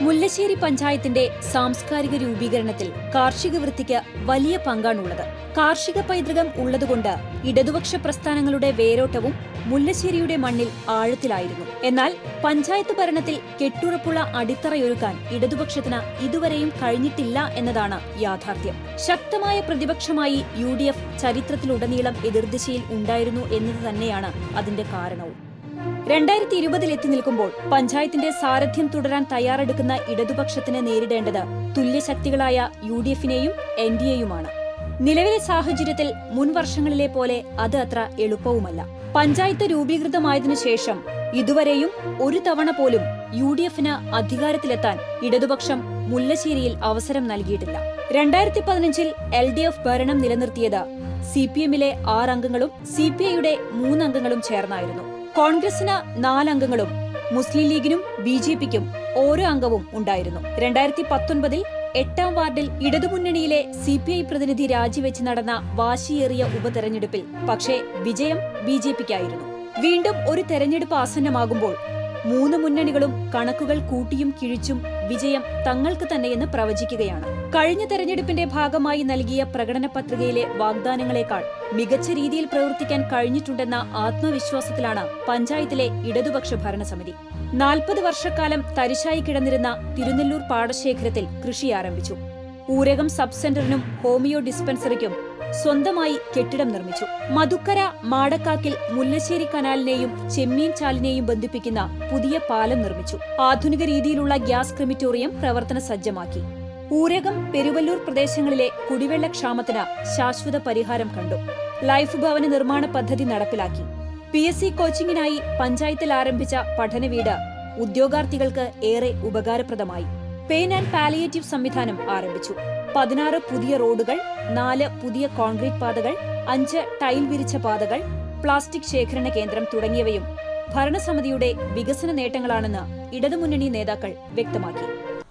മുല്ലശ്ശേരി പഞ്ചായത്തിന്റെ സാംസ്കാരിക രൂപീകരണത്തിൽ കാർഷിക വൃത്തിക്ക് വലിയ പങ്കാണുള്ളത് കാർഷിക പൈതൃകം ഉള്ളതുകൊണ്ട് ഇടതുപക്ഷ പ്രസ്ഥാനങ്ങളുടെ വേരോട്ടവും മുല്ലശ്ശേരിയുടെ മണ്ണിൽ ആഴത്തിലായിരുന്നു എന്നാൽ പഞ്ചായത്ത് ഭരണത്തിൽ കെട്ടുറപ്പുള്ള അടിത്തറയൊരുക്കാൻ ഇടതുപക്ഷത്തിന് ഇതുവരെയും കഴിഞ്ഞിട്ടില്ല എന്നതാണ് യാഥാർത്ഥ്യം ശക്തമായ പ്രതിപക്ഷമായി യു ഡി എഫ് ചരിത്രത്തിലുടനീളം എതിർദിശയിൽ ഉണ്ടായിരുന്നു എന്നത് തന്നെയാണ് അതിന്റെ കാരണവും രണ്ടായിരത്തി ഇരുപതിൽ എത്തി നിൽക്കുമ്പോൾ പഞ്ചായത്തിന്റെ സാരഥ്യം തുടരാൻ തയ്യാറെടുക്കുന്ന ഇടതുപക്ഷത്തിന് നേരിടേണ്ടത് തുല്യശക്തികളായ യു ഡി എഫിനെയും എൻ ഡി എയുമാണ് നിലവിലെ സാഹചര്യത്തിൽ മുൻ വർഷങ്ങളിലെ പോലെ അത് അത്ര എളുപ്പവുമല്ല പഞ്ചായത്ത് രൂപീകൃതമായതിനു ശേഷം ഇതുവരെയും ഒരു തവണ പോലും യു ഡി എഫിന് അധികാരത്തിലെത്താൻ ഇടതുപക്ഷം മുല്ലശ്ശേരിയിൽ അവസരം നൽകിയിട്ടില്ല രണ്ടായിരത്തി പതിനഞ്ചിൽ എൽ ഡി എഫ് ഭരണം നിലനിർത്തിയത് സി പി എമ്മിലെ ആറംഗങ്ങളും സി പി ഐയുടെ മൂന്നംഗങ്ങളും ചേർന്നായിരുന്നു കോൺഗ്രസിന് നാലംഗങ്ങളും മുസ്ലിം ലീഗിനും ബി ജെ പിക്കും ഓരോ അംഗവും ഉണ്ടായിരുന്നു രണ്ടായിരത്തി പത്തൊൻപതിൽ എട്ടാം വാർഡിൽ ഇടതുമുന്നണിയിലെ സി പി ഐ പ്രതിനിധി രാജിവെച്ച് നടന്ന വാശിയേറിയ ഉപതെരഞ്ഞെടുപ്പിൽ പക്ഷേ വിജയം ബി ജെ പിക്കായിരുന്നു വീണ്ടും ഒരു തെരഞ്ഞെടുപ്പ് ആസന്നമാകുമ്പോൾ മൂന്ന് മുന്നണികളും കണക്കുകൾ കൂട്ടിയും കിഴിച്ചും വിജയം തങ്ങൾക്ക് തന്നെയെന്ന് പ്രവചിക്കുകയാണ് കഴിഞ്ഞ തെരഞ്ഞെടുപ്പിന്റെ ഭാഗമായി നൽകിയ പ്രകടന പത്രികയിലെ വാഗ്ദാനങ്ങളെക്കാൾ മികച്ച രീതിയിൽ പ്രവർത്തിക്കാൻ കഴിഞ്ഞിട്ടുണ്ടെന്ന ആത്മവിശ്വാസത്തിലാണ് പഞ്ചായത്തിലെ ഇടതുപക്ഷ ഭരണസമിതി നാൽപ്പത് വർഷക്കാലം തരിശായി കിടന്നിരുന്ന തിരുനെല്ലൂർ പാടശേഖരത്തിൽ കൃഷി ആരംഭിച്ചു ഊരകം സബ് സെന്ററിനും ഹോമിയോ ഡിസ്പെൻസറിക്കും സ്വന്തമായി കെട്ടിടം നിർമ്മിച്ചു മധുക്കര മാടക്കാക്കിൽ മുല്ലശ്ശേരി കനാലിനെയും ചെമ്മീൻ ചാലിനെയും ബന്ധിപ്പിക്കുന്ന പുതിയ പാലം നിർമ്മിച്ചു ആധുനിക രീതിയിലുള്ള ഗ്യാസ് ക്രിമിറ്റോറിയം പ്രവർത്തന സജ്ജമാക്കി ഊരകം പെരുവല്ലൂർ പ്രദേശങ്ങളിലെ കുടിവെള്ള ക്ഷാമത്തിന് ശാശ്വത പരിഹാരം കണ്ടു ലൈഫ് ഭവന നിർമ്മാണ പദ്ധതി നടപ്പിലാക്കി പി എസ് സി കോച്ചിങ്ങിനായി പഞ്ചായത്തിൽ ആരംഭിച്ച പഠനവീട് ഉദ്യോഗാർത്ഥികൾക്ക് ഏറെ ഉപകാരപ്രദമായി പെയിൻ ആൻഡ് പാലിയേറ്റീവ് സംവിധാനം ആരംഭിച്ചു പതിനാറ് പുതിയ റോഡുകൾ നാല് പുതിയ കോൺക്രീറ്റ് പാതകൾ അഞ്ച് ടൈൽ വിരിച്ച പാതകൾ പ്ലാസ്റ്റിക് ശേഖരണ കേന്ദ്രം തുടങ്ങിയവയും ഭരണസമിതിയുടെ വികസന നേട്ടങ്ങളാണെന്ന് ഇടതുമുന്നണി നേതാക്കൾ വ്യക്തമാക്കി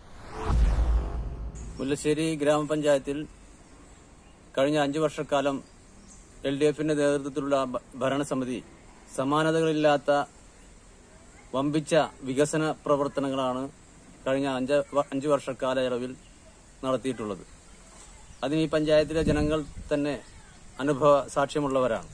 മുല്ലശ്ശേരി ഗ്രാമപഞ്ചായത്തിൽ കഴിഞ്ഞ അഞ്ചു വർഷക്കാലം എൽ ഡി എഫിന്റെ നേതൃത്വത്തിലുള്ള ഭ- ഭരണസമിതി സമാനതകളില്ലാത്ത വമ്പിച്ച വികസന പ്രവർത്തനങ്ങളാണ് കഴിഞ്ഞ അഞ്ച് വ- അഞ്ചു വർഷക്കാലയളവിൽ നടത്തിയിട്ടുള്ളത് അതിന് ഈ പഞ്ചായത്തിലെ ജനങ്ങൾ തന്നെ അനുഭവ സാക്ഷ്യമുള്ളവരാണ്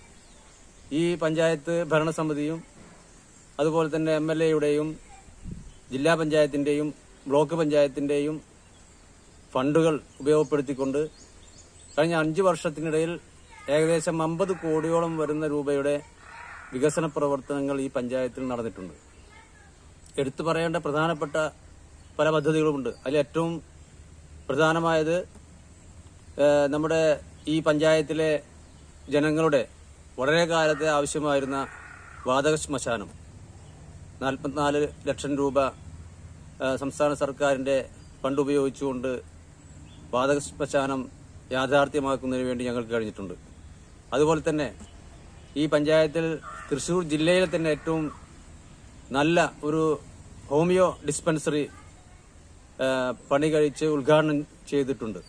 ഈ പഞ്ചായത്ത് ഭരണസമിതിയും അതുപോലെ തന്നെ എം എൽ എയുടെയും ജില്ലാ പഞ്ചായത്തിന്റെയും ബ്ലോക്ക് പഞ്ചായത്തിന്റെയും ഫണ്ടുകൾ ഉപയോഗപ്പെടുത്തിക്കൊണ്ട് കഴിഞ്ഞ അഞ്ച് വർഷത്തിനിടയിൽ ഏകദേശം അമ്പത് കോടിയോളം വരുന്ന രൂപയുടെ വികസന പ്രവർത്തനങ്ങൾ ഈ പഞ്ചായത്തിൽ നടന്നിട്ടുണ്ട് എടുത്തു പറയേണ്ട പ്രധാനപ്പെട്ട പല പദ്ധതികളുമുണ്ട് അതിൽ ഏറ്റവും പ്രധാനമായത് ഏഹ്, നമ്മുടെ ഈ പഞ്ചായത്തിലെ ജനങ്ങളുടെ വളരെ കാലത്തെ ആവശ്യമായിരുന്ന വാതക ശ്മശാനം നാൽപ്പത്തിനാല് ലക്ഷം രൂപ ഏഹ്, സംസ്ഥാന സർക്കാരിന്റെ ഫണ്ട് ഉപയോഗിച്ചുകൊണ്ട് വാതക ശ്മശാനം യാഥാർത്ഥ്യമാക്കുന്നതിന് വേണ്ടി ഞങ്ങൾക്ക് കഴിഞ്ഞിട്ടുണ്ട് അതുപോലെ തന്നെ ഈ പഞ്ചായത്തിൽ തൃശൂർ ജില്ലയിലെ തന്നെ ഏറ്റവും നല്ല ഒരു ഹോമിയോ ഡിസ്പെൻസറി ഏഹ്, പണി കഴിച്ച് ഉദ്ഘാടനം ചെയ്തിട്ടുണ്ട്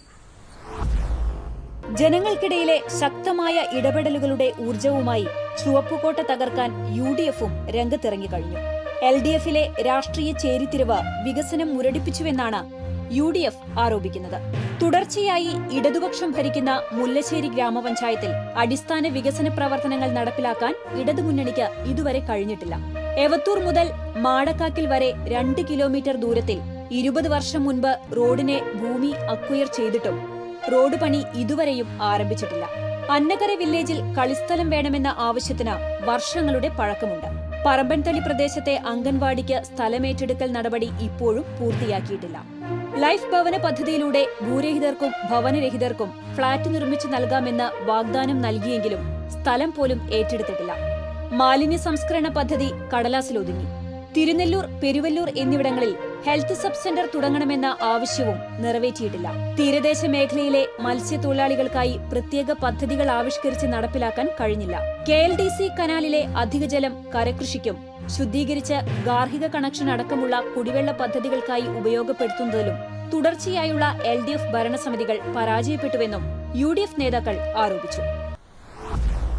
ജനങ്ങൾക്കിടയിലെ ശക്തമായ ഇടപെടലുകളുടെ ഊർജവുമായി ചുവപ്പുകോട്ട തകർക്കാൻ യു ഡി എഫും രംഗത്തിറങ്ങിക്കഴിഞ്ഞു എൽ ഡി എഫിലെ രാഷ്ട്രീയ ചേരിതിരിവ് വികസനം മുരടിപ്പിച്ചുവെന്നാണ് യു ഡി എഫ് ആരോപിക്കുന്നത് തുടർച്ചയായി ഇടതുപക്ഷം ഭരിക്കുന്ന മുല്ലശ്ശേരി ഗ്രാമപഞ്ചായത്തിൽ അടിസ്ഥാന വികസന പ്രവർത്തനങ്ങൾ നടപ്പിലാക്കാൻ ഇടതുമുന്നണിക്ക് ഇതുവരെ കഴിഞ്ഞിട്ടില്ല എവത്തൂർ മുതൽ മാടക്കാക്കിൽ വരെ രണ്ട് കിലോമീറ്റർ ദൂരത്തിൽ ഇരുപത് വർഷം മുൻപ് റോഡിനെ ഭൂമി അക്വയർ ചെയ്തിട്ടും റോഡ് പണി ഇതുവരെയും ആരംഭിച്ചിട്ടില്ല അന്നകര വില്ലേജിൽ കളിസ്ഥലം വേണമെന്ന ആവശ്യത്തിന് വർഷങ്ങളുടെ പഴക്കമുണ്ട് പറമ്പൻതളി പ്രദേശത്തെ അംഗൻവാടിക്ക് സ്ഥലമേറ്റെടുക്കൽ നടപടി ഇപ്പോഴും പൂർത്തിയാക്കിയിട്ടില്ല ലൈഫ് ഭവന പദ്ധതിയിലൂടെ ഭൂരഹിതർക്കും ഭവനരഹിതർക്കും ഫ്ളാറ്റ് നിർമ്മിച്ചു നൽകാമെന്ന് വാഗ്ദാനം നൽകിയെങ്കിലും സ്ഥലം പോലും ഏറ്റെടുത്തിട്ടില്ല മാലിന്യ സംസ്കരണ പദ്ധതി കടലാസിലൊതുങ്ങി തിരുനെല്ലൂർ പെരുവല്ലൂർ എന്നിവിടങ്ങളിൽ ഹെൽത്ത് സബ് സെന്റർ തുടങ്ങണമെന്ന ആവശ്യവും നിറവേറ്റിയിട്ടില്ല തീരദേശ മേഖലയിലെ മത്സ്യത്തൊഴിലാളികൾക്കായി പ്രത്യേക പദ്ധതികൾ ആവിഷ്കരിച്ച് നടപ്പിലാക്കാൻ കഴിഞ്ഞില്ല കെ എൽ ഡി സി കനാലിലെ അധികജലം കരകൃഷിക്കും ശുദ്ധീകരിച്ച് ഗാർഹിക കണക്ഷൻ അടക്കമുള്ള കുടിവെള്ള പദ്ധതികൾക്കായി ഉപയോഗപ്പെടുത്തുന്നതിലും തുടർച്ചയായുള്ള എൽ ഡി എഫ് ഭരണസമിതികൾ പരാജയപ്പെട്ടുവെന്നും യു ഡി എഫ് നേതാക്കൾ ആരോപിച്ചു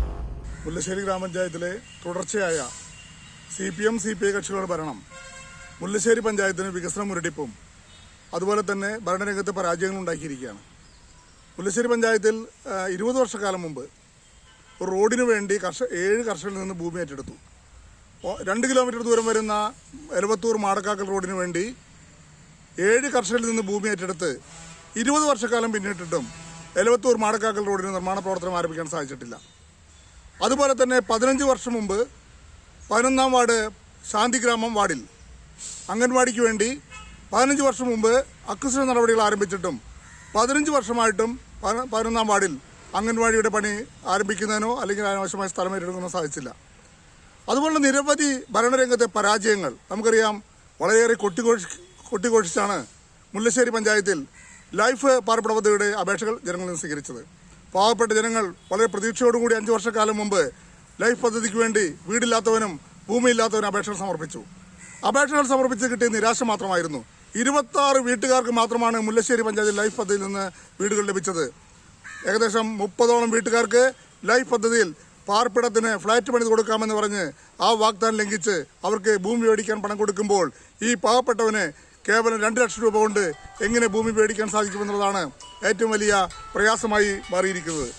മുല്ലശ്ശേരി ഗ്രാമപഞ്ചായത്തിലെ തുടർച്ചയായ C P M C P I കക്ഷികളുടെ ഭരണം മുല്ലശ്ശേരി പഞ്ചായത്തിന് വികസന മുരടിപ്പും അതുപോലെ തന്നെ ഭരണരംഗത്ത് പരാജയങ്ങളും ഉണ്ടാക്കിയിരിക്കുകയാണ് മുല്ലശ്ശേരി പഞ്ചായത്തിൽ ആ, ഇരുപത് വർഷക്കാലം മുമ്പ് ഒരു റോഡിനു വേണ്ടി കർഷ ഏഴ് കർഷകരിൽ നിന്ന് ഭൂമി ഏറ്റെടുത്തു ഓ- രണ്ട് കിലോമീറ്റർ ദൂരം വരുന്ന എലവത്തൂർ മാടക്കാക്കൽ റോഡിനു വേണ്ടി ഏഴ് കർഷകരിൽ നിന്ന് ഭൂമി ഏറ്റെടുത്ത് ഇരുപത് വർഷക്കാലം പിന്നിട്ടിട്ടും എലവത്തൂർ മാടക്കാക്കൽ റോഡിന് നിർമ്മാണ പ്രവർത്തനം ആരംഭിക്കാൻ സാധിച്ചിട്ടില്ല അതുപോലെ തന്നെ പതിനഞ്ച് വർഷം മുമ്പ് പതിനൊന്നാം വാർഡ് ശാന്തിഗ്രാമം വാർഡിൽ അംഗൻവാടിക്ക് വേണ്ടി പതിനഞ്ച് വർഷം മുമ്പ് അക്വിസിഷൻ നടപടികൾ ആരംഭിച്ചിട്ടും പതിനഞ്ച് വർഷമായിട്ടും പതിന- പതിനൊന്നാം വാർഡിൽ അംഗൻവാടിയുടെ പണി ആരംഭിക്കുന്നതിനോ അല്ലെങ്കിൽ അനാവശ്യമായ സ്ഥലം ഏറ്റെടുക്കുന്നതിനോ സാധിച്ചില്ല അതുപോലെ നിരവധി ഭരണരംഗത്തെ പരാജയങ്ങൾ നമുക്കറിയാം വളരെയേറെ കൊട്ടിഘോഷി കൊട്ടിഘോഷിച്ചാണ് മുല്ലശ്ശേരി പഞ്ചായത്തിൽ ലൈഫ് പാർപ്പിട പദ്ധതിയുടെ അപേക്ഷകൾ ജനങ്ങളിൽ നിന്ന് സ്വീകരിച്ചത് പാവപ്പെട്ട ജനങ്ങൾ വളരെ പ്രതീക്ഷയോടുകൂടി അഞ്ചു വർഷക്കാലം മുമ്പ് ലൈഫ് പദ്ധതിക്ക് വേണ്ടി വീടില്ലാത്തവനും ഭൂമിയില്ലാത്തവനും അപേക്ഷകൾ സമർപ്പിച്ചു അപേക്ഷകൾ സമർപ്പിച്ച് കിട്ടിയ നിരാശ മാത്രമായിരുന്നു ഇരുപത്തി ആറ് വീട്ടുകാർക്ക് മാത്രമാണ് മുല്ലശ്ശേരി പഞ്ചായത്തിൽ ലൈഫ് പദ്ധതിയിൽ നിന്ന് വീടുകൾ ലഭിച്ചത് ഏകദേശം മുപ്പതോളം വീട്ടുകാർക്ക് ലൈഫ് പദ്ധതിയിൽ പാർപ്പിടത്തിന് ഫ്ളാറ്റ് പണിത് കൊടുക്കാമെന്ന് പറഞ്ഞ് ആ വാഗ്ദാനം ലംഘിച്ച് അവർക്ക് ഭൂമി മേടിക്കാൻ പണം കൊടുക്കുമ്പോൾ ഈ പാവപ്പെട്ടവന് കേവലം രണ്ട് ലക്ഷം രൂപ കൊണ്ട് എങ്ങനെ ഭൂമി മേടിക്കാൻ സാധിക്കുമെന്നുള്ളതാണ് ഏറ്റവും വലിയ പ്രയാസമായി മാറിയിരിക്കുന്നത്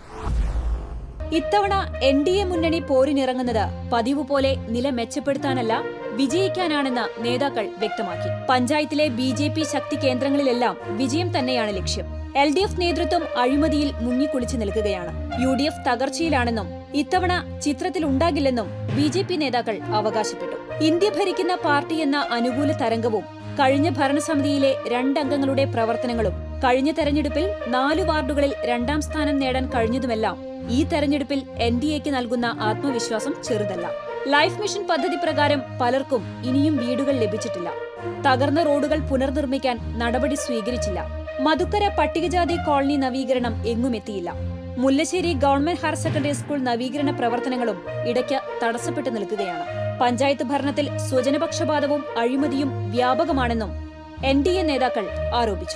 ഇത്തവണ എൻ ഡി എ മുന്നണി പോരിനിറങ്ങുന്നത് പതിവ് പോലെ നില മെച്ചപ്പെടുത്താനല്ല വിജയിക്കാനാണെന്ന് നേതാക്കൾ വ്യക്തമാക്കി പഞ്ചായത്തിലെ ബി ജെ പി ശക്തി കേന്ദ്രങ്ങളിലെല്ലാം വിജയം തന്നെയാണ് ലക്ഷ്യം എൽ ഡി എഫ് നേതൃത്വം അഴിമതിയിൽ മുങ്ങിക്കുളിച്ചു നിൽക്കുകയാണ് യു ഡി എഫ് തകർച്ചയിലാണെന്നും ഇത്തവണ ചിത്രത്തിലുണ്ടാകില്ലെന്നും ബി ജെ പി നേതാക്കൾ അവകാശപ്പെട്ടു ഇന്ത്യ ഭരിക്കുന്ന പാർട്ടി എന്ന അനുകൂല തരംഗവും കഴിഞ്ഞ ഭരണസമിതിയിലെ രണ്ടംഗങ്ങളുടെ പ്രവർത്തനങ്ങളും കഴിഞ്ഞ തെരഞ്ഞെടുപ്പിൽ നാലു വാർഡുകളിൽ രണ്ടാം സ്ഥാനം നേടാൻ കഴിഞ്ഞതുമെല്ലാം ഈ തെരഞ്ഞെടുപ്പിൽ എൻ ഡി എക്ക് നൽകുന്ന ആത്മവിശ്വാസം ചെറുതല്ല ലൈഫ് മിഷൻ പദ്ധതി പ്രകാരം പലർക്കും ഇനിയും വീടുകൾ ലഭിച്ചിട്ടില്ല തകർന്ന റോഡുകൾ പുനർനിർമ്മിക്കാൻ നടപടി സ്വീകരിച്ചില്ല മധുക്കര പട്ടികജാതി കോളനി നവീകരണം എങ്ങുമെത്തിയില്ല Mullassery government higher secondary school നവീകരണ പ്രവർത്തനങ്ങളും ഇടയ്ക്ക് തടസ്സപ്പെട്ടു നിൽക്കുകയാണ് പഞ്ചായത്ത് ഭരണത്തിൽ സ്വജനപക്ഷപാതവും അഴിമതിയും വ്യാപകമാണെന്നും എൻ ഡി എ നേതാക്കൾ ആരോപിച്ചു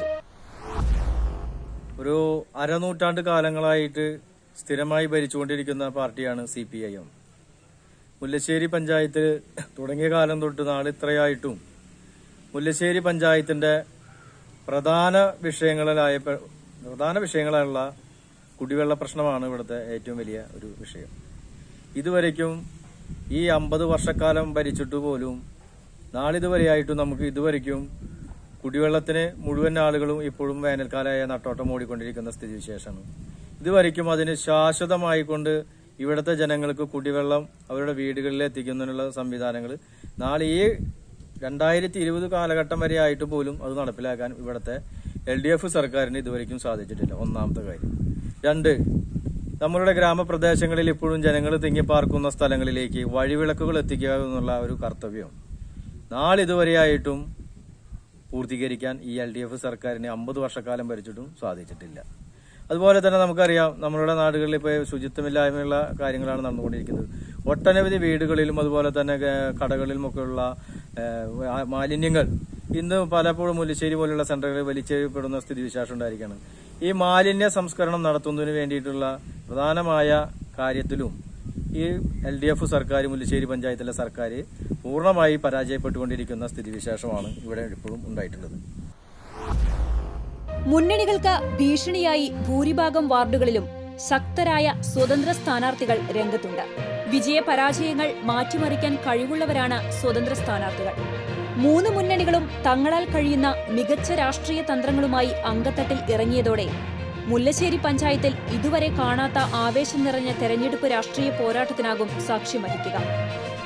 ഒരു അരനൂറ്റാണ്ട് കാലങ്ങളായിട്ട് സ്ഥിരമായി ഭരിച്ചുകൊണ്ടിരിക്കുന്ന പാർട്ടിയാണ് C P I M Mullassery panchayat തുടങ്ങിയ കാലം തൊട്ട് നാളിത്രയായിട്ടും മുല്ലശ്ശേരി പഞ്ചായത്തിന്റെ പ്രധാന വിഷയങ്ങളിലായ പ്രധാന വിഷയങ്ങളായുള്ള കുടിവെള്ള പ്രശ്നമാണ് ഇവിടുത്തെ ഏറ്റവും വലിയ ഒരു വിഷയം ഇതുവരയ്ക്കും ഈ അമ്പത് വർഷക്കാലം ഭരിച്ചിട്ട് പോലും നാളിതുവരെയായിട്ടും നമുക്ക് ഇതുവരയ്ക്കും കുടിവെള്ളത്തിന് മുഴുവൻ ആളുകളും ഇപ്പോഴും വേനൽക്കാലമായ നട്ടോട്ടം ഓടിക്കൊണ്ടിരിക്കുന്ന സ്ഥിതിവിശേഷമാണ് ഇതുവരയ്ക്കും അതിന് ശാശ്വതമായി കൊണ്ട് ഇവിടുത്തെ ജനങ്ങൾക്ക് കുടിവെള്ളം അവരുടെ വീടുകളിൽ എത്തിക്കുന്നതിനുള്ള സംവിധാനങ്ങൾ നാളെ ഈ രണ്ടായിരത്തി ഇരുപത് കാലഘട്ടം വരെ ആയിട്ട് പോലും അത് നടപ്പിലാക്കാൻ ഇവിടുത്തെ എൽ ഡി എഫ് സർക്കാരിന് ഇതുവരെയ്ക്കും സാധിച്ചിട്ടില്ല ഒന്നാമത്തെ കാര്യം രണ്ട് നമ്മളുടെ ഗ്രാമപ്രദേശങ്ങളിൽ ഇപ്പോഴും ജനങ്ങൾ തിങ്ങിപ്പാർക്കുന്ന സ്ഥലങ്ങളിലേക്ക് വഴിവിളക്കുകൾ എത്തിക്കുക എന്നുള്ള ഒരു കർത്തവ്യം നാളിതുവരെയായിട്ടും പൂർത്തീകരിക്കാൻ ഈ എൽ ഡി എഫ് സർക്കാരിന് അമ്പത് വർഷക്കാലം ഭരിച്ചിട്ടും സാധിച്ചിട്ടില്ല അതുപോലെ തന്നെ നമുക്കറിയാം നമ്മളുടെ നാടുകളിൽ ഇപ്പോൾ ശുചിത്വമില്ലായ്മയുള്ള കാര്യങ്ങളാണ് നടന്നുകൊണ്ടിരിക്കുന്നത് ഒട്ടനവധി വീടുകളിലും അതുപോലെ തന്നെ ഏഹ്, കടകളിലുമൊക്കെയുള്ള ഏഹ്, ആ മാലിന്യങ്ങൾ ഇന്ന് പലപ്പോഴും മുല്ലശ്ശേരി പോലുള്ള സെന്ററുകളിൽ വലിച്ചെറിയപ്പെടുന്ന സ്ഥിതിവിശേഷം ഉണ്ടായിരിക്കുകയാണ് ഈ മാലിന്യ സംസ്കരണം നടത്തുന്നതിന് വേണ്ടിയിട്ടുള്ള പ്രധാനമായ കാര്യത്തിലും ഈ എൽ ഡി എഫ് സർക്കാർ മുല്ലശ്ശേരി പഞ്ചായത്തിലെ സർക്കാർ പൂർണ്ണമായി പരാജയപ്പെട്ടുകൊണ്ടിരിക്കുന്ന സ്ഥിതിവിശേഷമാണ് ഇവിടെ ഇപ്പോഴും ഉണ്ടായിട്ടുള്ളത് മുന്നണികൾക്ക് ഭീഷണിയായി ഭൂരിഭാഗം വാർഡുകളിലും ശക്തരായ സ്വതന്ത്ര സ്ഥാനാർത്ഥികൾ രംഗത്തുണ്ട് വിജയപരാജയങ്ങൾ മാറ്റിമറിക്കാൻ കഴിവുള്ളവരാണ് സ്വതന്ത്ര സ്ഥാനാർത്ഥികൾ മൂന്ന് മുന്നണികളും തങ്ങളാൽ കഴിയുന്ന മികച്ച രാഷ്ട്രീയ തന്ത്രങ്ങളുമായി അങ്കത്തട്ടിൽ ഇറങ്ങിയതോടെ മുല്ലശ്ശേരി പഞ്ചായത്തിൽ ഇതുവരെ കാണാത്ത ആവേശം നിറഞ്ഞ തെരഞ്ഞെടുപ്പ് രാഷ്ട്രീയ പോരാട്ടത്തിനാകും സാക്ഷ്യം വഹിക്കുക